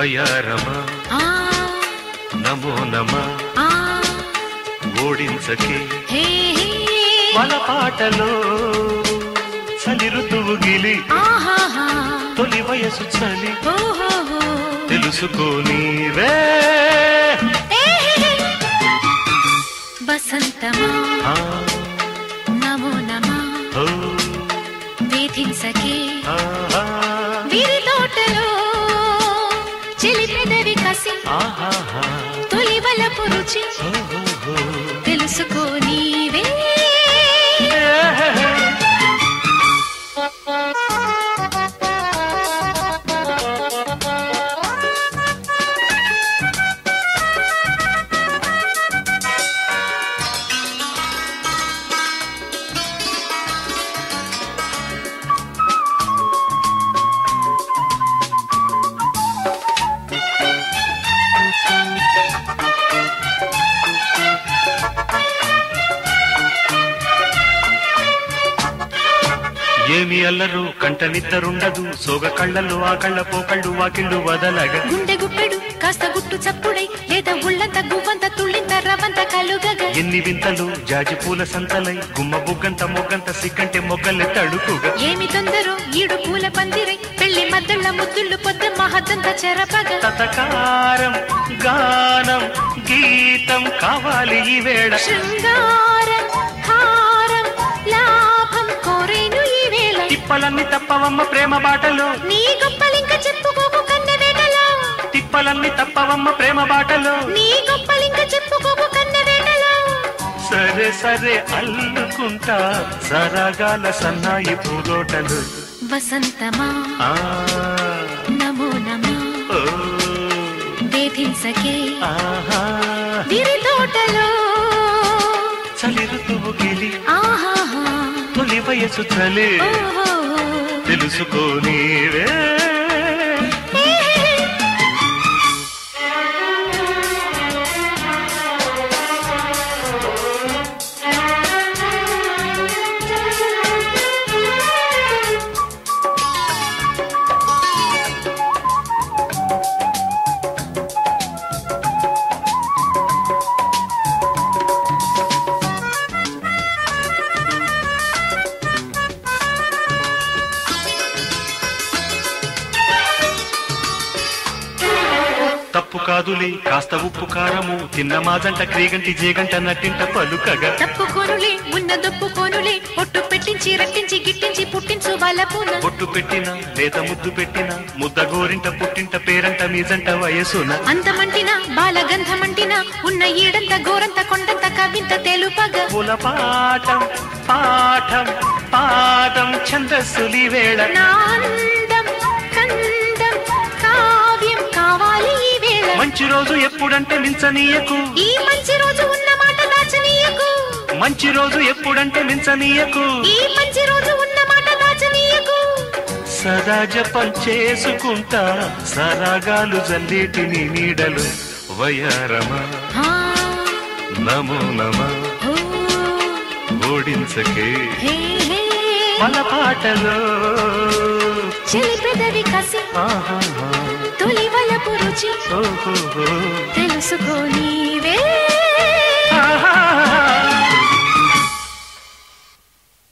వయారమా ఆ నమో నమ ఆ ఓడించకే హే హే మన పాటలో చలి ఋతువు గిలి ఆహాహా తొలి వయసు చలి ఓహోహో తెలుసుకోనీవే ఏ హే హే. వసంతమా ఆ, నమో నమః ఓ, వేధించకే ఆహా, వీరి తోటలో చెలి పెదవి కసి ఆహాహా, తొలి వలపు రుచి ఓహోహో. తెలుసుకో నీవే ఏమి అల్లరు కంట నిద్దరుండదు సోగ కళ్ళల్లో ఆ కళ్ళ పోకళ్ళు వాకిళ్ళు వదలగా గుండె గుప్పెడు కాస్త గుట్టు చప్పుడై లేదా ఉళ్ళంత గువ్వంత తుళ్ళింత రవంత కలుగగా ఎన్ని వింతలు జాజి పూల సంతలై గుమ్మ బుగ్గంత మొగ్గంత సిగ్గంటే మొగ్గల్లె తడుకుగా ఏమి తొందరో ఈడు పూల పందిరై పెళ్లి మద్దుళ్ళ ముద్దుళ్ళు పొద్దు మహద్దంత చెరపగా తతకారం గానం గీతం కావాలి ఈ వేళ శృంగారం హారం లాభం కోరేను ఈ వేళ తిప్పలన్నీ తప్పవమ్మ ప్రేమ బాటలో నీ గొప్పలింక చెప్పుకోకు కన్నె వేటలో తిప్పలన్నీ తప్పవమ్మ ప్రేమ బాటలో నీ గొప్పలింక చెప్పుకోకు కన్నె వేటలో సరే సరే అల్లుకుంటా సరగాల సన్నాయి పూలోటలు వసంతమా ఆ నమో నమః ఓ వేధించకే ఆహా విరి తోటలో చలి ఋతువు గిలి ఆహాహా తొలి వయసు చలి ఓహో తెలుసుకోనీవే తప్పు కాదులే కాస్త ఉప్పు కారము తిన్న మాజంట క్రీగంటి జేగంట నట్టింట పలుకగా తప్పుకోనులే ఉన్న దొప్పుకోనులే ఒట్టు పెట్టించి రట్టించి గిట్టించి పుట్టించు వలపున బొట్టు పెట్టిన లేత ముద్దు పెట్టిన ముద్ద గోరింట పుట్టింట పేరంట మీజంట వయసున అంతమంటిన బాలగంధమంటిన ఉన్న ఈడంత గోరంత కొండంత కవింత తెలుపగా పూల పాఠం పాఠం పాఠం ఛందస్సులి వేళ నాందం కందం కావ్యం కావాలి ఈ వేళ మంచి రోజు ఎప్పుడంటే మించనీయకు ఈ మంచి రోజు ఉన్న మాట దాచనీయకు మంచి రోజు ఎప్పుడంటే మించనీయకు ఈ మంచి రోజు ఉన్న మాట దాచనీయకు సదా జపం చేసుకుంటా సరాగాలు జల్లేటిని నీడలు వయారమా ఆ, నమో నమ ఓ, ఓడించకే హే, హే. మన పాటలో చెలి పెదవి కసి ఆహాహా, తొలి వలపు రుచి ఓహోహో. తెలుసుకోని